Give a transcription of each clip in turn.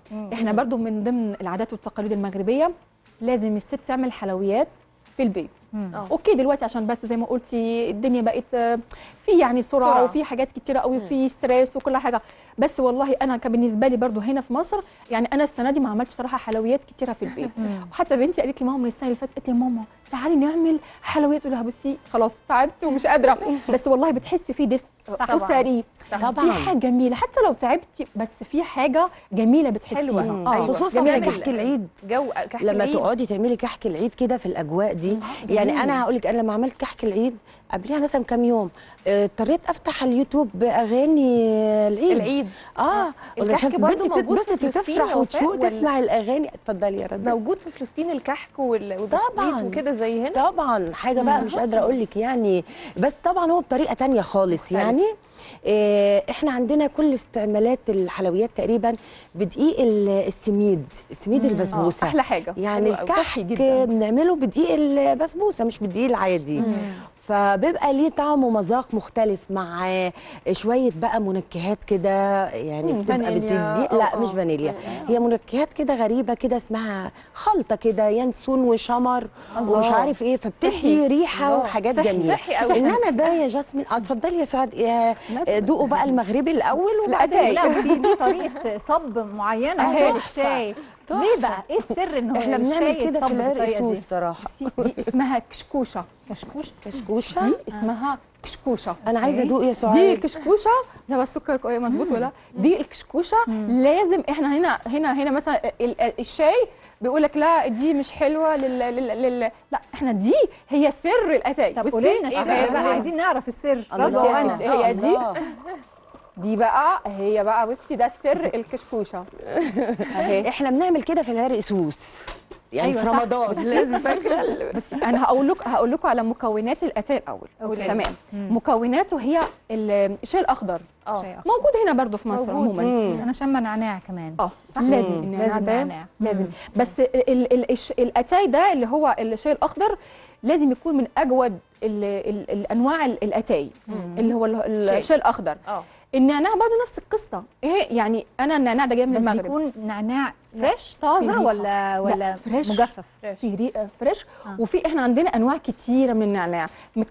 احنا برضو من ضمن العادات والتقاليد المغربيه لازم الست تعمل حلويات في البيت آه. اوكي دلوقتي عشان بس زي ما قلتي الدنيا بقت آه، في يعني سرعه, سرعة. وفي حاجات كتيره قوي وفي ستريس وكل حاجه بس والله انا كان بالنسبه لي برضو هنا في مصر يعني انا السنه دي ما عملتش صراحه حلويات كتيره في البيت وحتى بنتي قالت لي ماما من السنه اللي فاتت قالت لي ماما تعالي نعمل حلويات قلت لها بصي خلاص تعبت ومش قادره بس والله بتحسي في دفء صح. اسري صح. في حاجه جميله حتى لو تعبتي بس في حاجه جميله بتحسيها حلوة. اه أيوة. خصوصا جميله في جدا كحك العيد جو كحك لما العيد. تقعدي تعملي كحك العيد كده في الاجواء دي يعني انا هقول لك انا لما عملت كحك العيد قبلها مثلا كام يوم آه، اضطريت افتح على اليوتيوب اغاني العيد العيد اه الكحك عشان برضو بنتي موجود في تتبسط فلسطين وتفرح يا وفاء وتشوق ولا- تسمع الاغاني اتفضلي يا رد موجود في فلسطين الكحك وال- والبسكويت طبعاً. وكده زي هنا طبعا حاجه بقى مش قادره اقول لك يعني بس طبعا هو بطريقه تانية خالص مختلف. يعني إيه احنا عندنا كل استعمالات الحلويات تقريبا بدقيق ال- السميد السميد آه، البسبوسه احلى حاجه يعني حلو أوي، صحي الكحك جدا بنعمله بدقيق البسبوسه مش بالدقيق العادي فبيبقى ليه طعم ومذاق مختلف مع شويه بقى منكهات كده يعني مم، بتبقى فانيليا. بتدي آه، لا آه. مش فانيليا هي منكهات كده غريبه كده اسمها خلطه كده ينسون وشمر ومش عارف ايه فبتدي ريحه الله. وحاجات صحي، جميله صحي قوي. انما ده يا جاسمين آه، اتفضلي يا سعاد يا- لا، دوقوا بقى المغربي الاول لا وبعدين أتاي. لا بصي في طريقه صب معينه أهي. كده للشاي ليه بقى ايه السر ان هو احنا بنعمل الشاي كده في يتصب العرق بالطريقه سوس دي صراحه بصي، دي اسمها كشكوشه كشكوش كشكوشه دي اسمها كشكوشه انا عايزه أوكي. ادوق يا دي سعاد كشكوشه لا بس السكر كويس مظبوط ولا دي الكشكوشه لازم احنا هنا هنا هنا مثلا ال- الشاي بيقول لك لا دي مش حلوه لل, لل, لل لا احنا دي هي سر الاتاي طب بصي، قولي لنا إيه السر ده؟ بقى عايزين نعرف السر الله. رضوى بصي يا وانا ستي، هي دي الله. دي بقى هي بقى بصي ده سر الكشكوشه اهي احنا بنعمل كده في العرق سوس يعني أيوة في صح. رمضان لازم فاكره بس انا هقول لك هقول لكم على مكونات الاتاي الاول أوكي. تمام مكوناته هي ال- الشاي الاخضر اه شاي أخضر. موجود هنا برضو في مصر موجود. عموما بس انا شامه نعناع كمان اه صح؟ لازم مم. النعناع لازم ده نعناع. لازم مم. بس ال ال الش- الاتاي ده اللي هو الشاي الاخضر لازم يكون من اجود ال ال الانواع ال- الاتاي اللي هو ال- ال- شاي. الشاي الاخضر اه النعناع برضه نفس القصه ايه يعني انا النعناع ده جاي من بس المغرب بيكون نعناع فريش طازه ريحة. ولا ولا فريش. مجفف في ريقه فريش آه. وفي احنا عندنا انواع كتيره من النعناع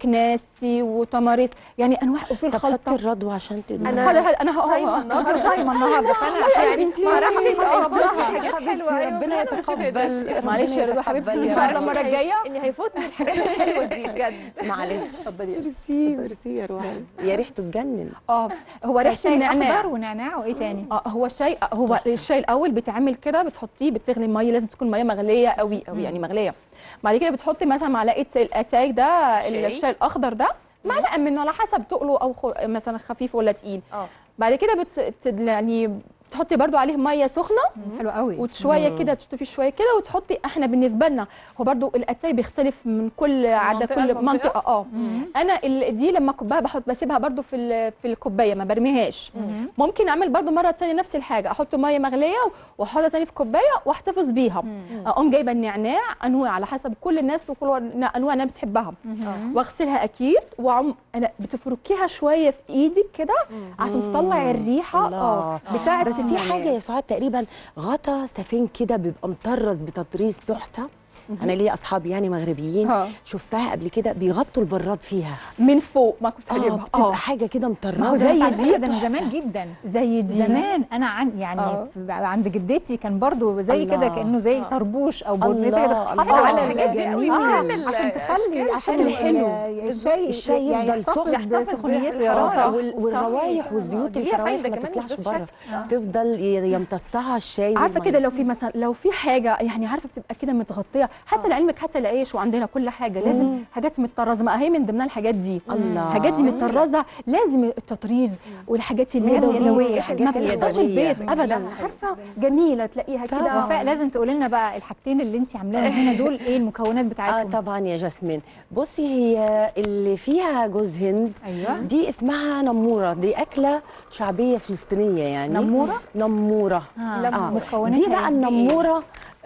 مكناسي وتماريس يعني انواع وفي طب حطي الخلطه الرضوى عشان تدوقي أنا هذا هذا انا صايمة هو النهارده صايمه النهارده فانا يعني بنتي. ما اعرفش يا تشرب لها حبيبتي، حاجات حبيبتي، حلوه أيوة. ربنا يتقبل معلش يا رضوى حبيبتي ان شاء الله المره الجايه ان هيفوتني الحاجات الحلوه دي بجد معلش اتفضلي ميرسي ميرسي يا روحي يا ريحته تجنن اه هو ريحه شاي النعناع اخضر ونعناع وايه تاني اه هو الشاي هو الشاي الاول بيتعمل كده بتحطيه بتغلي ميه لازم تكون ميه مغليه قوي قوي يعني مغليه بعد كده بتحطي مثلا معلقه الاتاي ده شاي. الشاي الاخضر ده معلقه منه على حسب تقله او خ... مثلا خفيف ولا تقيل اه بعد كده بت... تد- يعني بتحطي برضو عليه ميه سخنه حلو قوي وشويه كده تشطفي شويه كده وتحطي احنا بالنسبه لنا هو برضو الاتاي بيختلف من كل عاده منطقة كل لمنطقة؟ منطقه اه انا ال- دي لما كوبايه بحط بسيبها برضو في ال- في الكوبايه ما برميهاش ممكن اعمل برضو مره تانية نفس الحاجه احط ميه مغليه واحطها تاني في كوبايه واحتفظ بيها اقوم جايبه النعناع انواع على حسب كل الناس وكل انواع انا بتحبها واغسلها اكيد واعم انا بتفركيها شويه في ايدك كده عشان تطلع الريحه اه الله. بتاعه بس في حاجه يا سعاد تقريبا غطا سفين كده بيبقى مطرز بتطريز تحفه انا ليا اصحاب يعني مغربيين اه. شفتها قبل كده بيغطوا البراد فيها من فوق ما كنت اه هجيبها بتبقى حاجه كده ما هو مطرزه زي بس على دي فكره ده من زمان جدا زي دي زمان انا عن يعني آه. في عند جدتي كان برضو زي الله. كده كانه زي طربوش او برنيطه كده الله، بتتحط الله. على الحاجات دي قوي آه، بتعمل عشان تخلي أشكال عشان حلوة. الحلو الشاي الشاي يعني يفضل يحتفظ سخن. بسخونيته بالحرارة. ويرفع صح. وال- والروايح والزيوت دي ليها الفراوح فايدة ما كمان مش تطلعش بس بره شكل. تفضل ي- يمتصها الشاي عارفه والمية. كده لو في مثلا لو في حاجه يعني عارفه بتبقى كده متغطيه حتى لعلمك حتى العيش وعندنا كل حاجه لازم حاجات متطرزه ما هي من ضمنها الحاجات دي الله. الحاجات دي متطرزه لازم التطريز والحاجات الحاجات اليدويه اليدوية، ما الحاجات بتخطاش اليدوية. البيت ابدا عارفه جميله تلاقيها كده وفاء لازم تقولي لنا بقى الحاجتين اللي انت عاملاهم هنا دول ايه المكونات اه بتاعتهم طبعا يا جاسمين بصي هي اللي فيها جوز هند ايوه دي اسمها نموره دي اكله شعبيه فلسطينيه يعني نمورة؟ نموره آه. آه. مكوناتها دي بقى إيه؟ النموره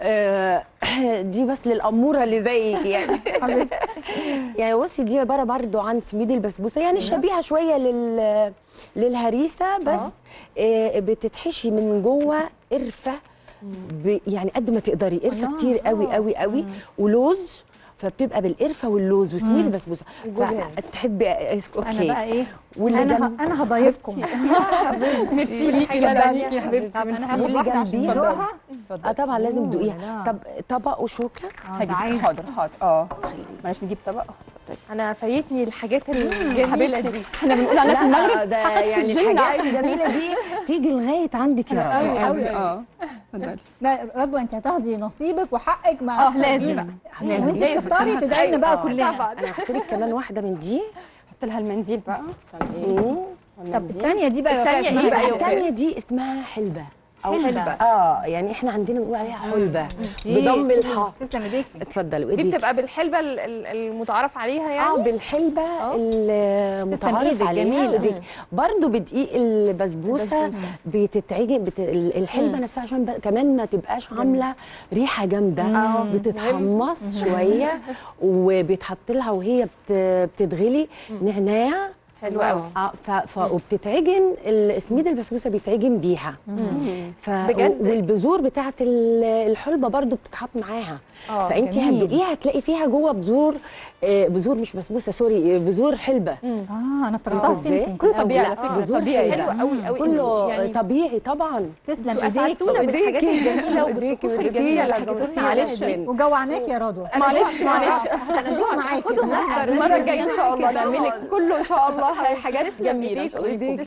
آه دي بس للاموره اللي زيك يعني يعني بصي دي عباره برضو عن سميد البسبوسه يعني شبيهه شويه لل للهريسه بس آه بتتحشي من جوه قرفه ب... يعني قد ما تقدري قرفه الله، كتير قوي آه. قوي قوي ولوز فبتبقى بالقرفه واللوز وسمير البسبوسه وجوز ف- هند. تحبي انا اوكي بقى ايه واللي انا جنب- ه- انا هضيفكم ميرسي ليكي حاجة لا تانية. ليكي يا حبيبتي طب ميرسي انا هاخد اللي واحده عشان جنبيه. ادوقها اه طبعا لازم أوه، تدوقيها لا. طب طبق وشوكه آه، ده عايز حاضر حاضر اه معلش نجيب طبق انا فايتني الحاجات الجميله دي احنا بنقول عليها في المغرب لا ده حطت في يعني الجنة. الحاجات الجميله دي تيجي لغايه عندك يا قوي رب قوي اه اتفضلي لا رضوى انت هتاخدي نصيبك وحقك مع اه لازم بقى وانت لازم. بتختاري تدعي لنا بقى آه. كلنا طبعا انا هحط لك كمان واحده من دي حط لها المنديل بقى عشان ايه مم. طب الثانيه دي بقى التانية اسمها ايه بقى إيه؟ يا وفاء؟ الثانيه دي اسمها حلبه او حلبة. اه يعني احنا عندنا بنقول عليها حلبه ميرسي. بضم الحاء تسلم ايديك اتفضلوا دي ايديك بتبقى بالحلبه ال- ال- المتعارف عليها اه يعني بالحلبه المتعارف إيدك، عليها جميلة. ودي- برضو بدقيق البسبوسه بتتعجن بت... ال- الحلبه نفسها عشان ب... كمان ما تبقاش عامله ريحه جامده آه، بتتحمص شويه وبيتحط لها وهي بت... بتتغلي نعناع حلو قوي اه ف... ف... وبتتعجن الاسميد البسبوسه بيتعجن بيها ف... بجد؟ والبذور بتاعت ال- الحلبه برضو بتتحط معاها اه فانت جميل. هتدوقيها هتلاقي فيها جوه بذور آه، بذور مش بسبوسه سوري آه، بذور حلبه اه انا افتكرتها إزاي؟ سمسم كله أوي. طبيعي لا، على فكره بذور طبيعي حلوة. حلوه قوي قوي كله يعني طبيعي طبعا تسلم انتوا ايديك اسعدتونا بالحاجات إيديكي. الجميله إيديكي وبالطقوس وإيديكي الجميله اللي اللي حكيتوا لنا معلش. عليها دي. وجوعناك يا رضوى معلش معلش هناديهم معاكي خدهم المره الجايه ان شاء الله نعمل لك كله ان شاء الله حاجات تسلم جميله ان ايديك شاء الله وإيديك.